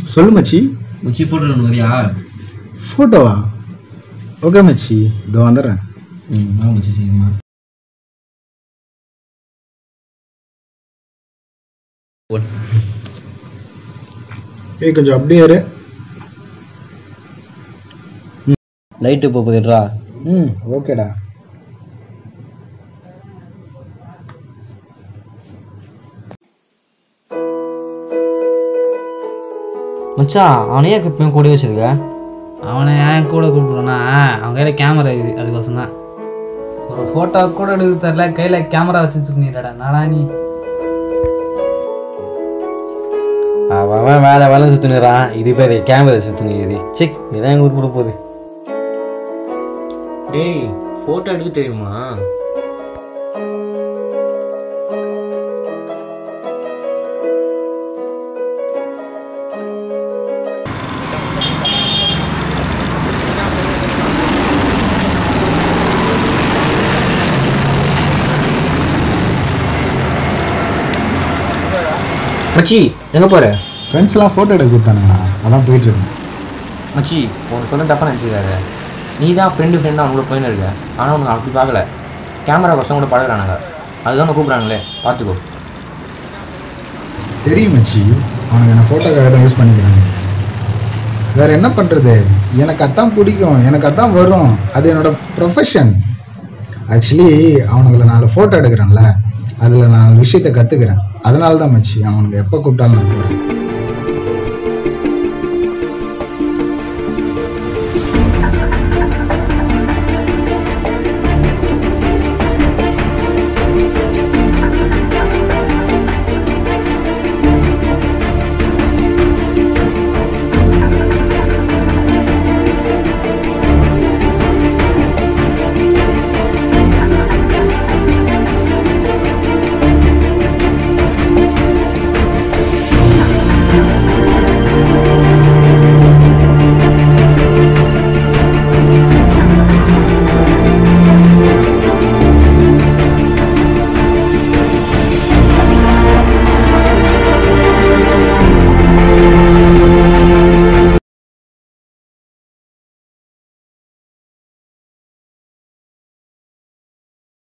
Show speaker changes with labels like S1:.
S1: சொல்லு மச்சி
S2: மச்சி ஃபோட்டோ ஒன்று வரியா
S1: ஃபோட்டோவா ஓகே மச்சி இதோ வந்துடுறேன்
S2: ம் வா மச்சி சரிம்மா
S1: ஏய் கொஞ்சம் அப்படியே இரு
S2: லைட்டு போகுதுட்ரா
S1: ம் ஓகேடா
S2: மச்சான் அவனையே எப்பயும் கூட வச்சிருக்க
S3: அவனை ஏன் கூட கூப்பிடுறோன்னா அவன் கையில் கேமரா இருக்குது அதுக்கோசம் தான் ஒரு ஃபோட்டோ கூட எடுக்க தெரில கையில் கேமரா வச்சு சுற்றிடா நாடா நீ
S2: அவன் வேலை வேலை சுற்றுனுறான் இது பேர் கேமரா சுற்றுனுது செக் இதான் எங்கள் ஊர் கூட போகுது
S4: டேய் ஃபோட்டோ எடுக்க தெரியுமா மச்சி எங்க போற
S1: ஃப்ரெண்ட்ஸ்லாம் ஃபோட்டோ எடுக்க கொடுத்தானுங்கண்ணா அதான் போயிட்டு இருக்கேன்
S4: மச்சி உனக்கு வந்து தப்பா நினச்சிக்காத நீ தான் ஃப்ரெண்டு ஃப்ரெண்டாக அவங்கள போயின்னு இருக்க ஆனால் உனக்கு அப்படி பார்க்கல கேமரா கொசம் கூட பழகுறானுங்க அதுதான் உன்னை கூப்பிட்றாங்களே பார்த்துக்கோ
S1: தெரியும் மச்சி அவனுங்க என்ன ஃபோட்டோக்காக தான் யூஸ் பண்ணிக்கிறாங்க வேற என்ன பண்றது எனக்கு அதான் பிடிக்கும் எனக்கு அதான் வரும் அது என்னோட ப்ரொஃபஷன் ஆக்சுவலி அவனுங்களை நாலு ஃபோட்டோ எடுக்கிறேன்ல அதில் நான் விஷயத்தை கற்றுக்கிறேன் அதனால தான் மச்சி அவனுங்க எப்போ கூப்பிட்டாலும் நான் போகிறேன்